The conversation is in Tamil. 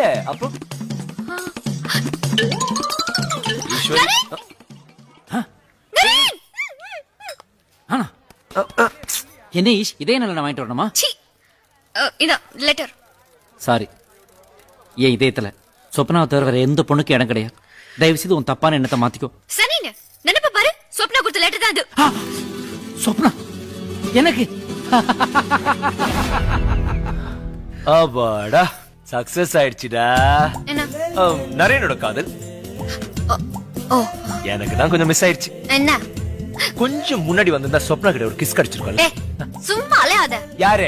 அப்போ ஈஸ்வரி ஆனா என்ன ஈஷ் இதே நல்ல நான் வாங்கிட்டு வரணுமா சி இதான் லெட்டர் சாரி என் இதயத்துல சொப்னாவை தவிர வேற எந்த பொண்ணுக்கும் இடம் கிடையாது தயவு செய்து உன் தப்பான எண்ணத்தை மாத்திக்கோ சரிங்க நினைப்ப பாரு சொப்னா கொடுத்த லெட்டர் தான் இது ஆ, சொப்னா எனக்கு அப்பாடா சக்சஸ் ஆயிடுச்சுடா என்ன ஆம், நரேனோட காதல் ஓ, ஓ எனக்கு தான் கொஞ்சம் மிஸ் ஆயிடுச்சு என்ன கொஞ்சம் முன்னாடி வந்திருந்தா சொப்னா கிட்ட ஒரு கிஸ் கடிச்சிருக்கோம்ல ஏ சும்மா அலையாத யாரு